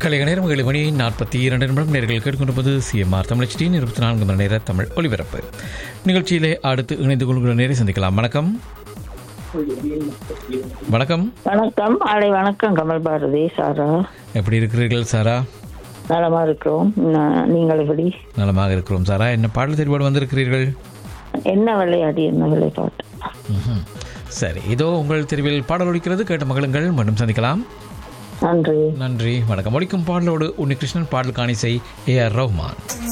கலைய நேரம் ஏழு மணி நாற்பத்தி இரண்டு நிமிடம் நேர்கள் கேட்டுக்கொண்டிருப்பது சிஎம்ஆர் தமிழச்சியின் இருபத்தி நான்கு மணி நேர தமிழ் ஒலிபரப்பு நிகழ்ச்சியிலே அடுத்து இணைந்து கொள்கிற நேரை சந்திக்கலாம் வணக்கம் வணக்கம் வணக்கம் ஆலை வணக்கம் கமல் பாரதி சாரா எப்படி இருக்கிறீர்கள் சாரா நலமா இருக்கிறோம் ந- நீங்கள் எப்படி நலமாக இருக்கிறோம் சாரா என்ன பாடல் தெரிவோடு வந்திருக்கிறீர்கள் என்ன விளையாடி என்ன விளையாட்டு ம்ஹும். சரி இதோ உங்கள் தெருவில் பாடல் ஒலிக்கிறது கேட்ட மகளுங்கள் மீண்டும் சந்திக்கலாம் நன்றி நன்றி வணக்கம் ஒலிக்கும் பாடலோடு உன்னிகிருஷ்ணன் பாடல் காணிசை ஏ ஆர் ரஹ்மான்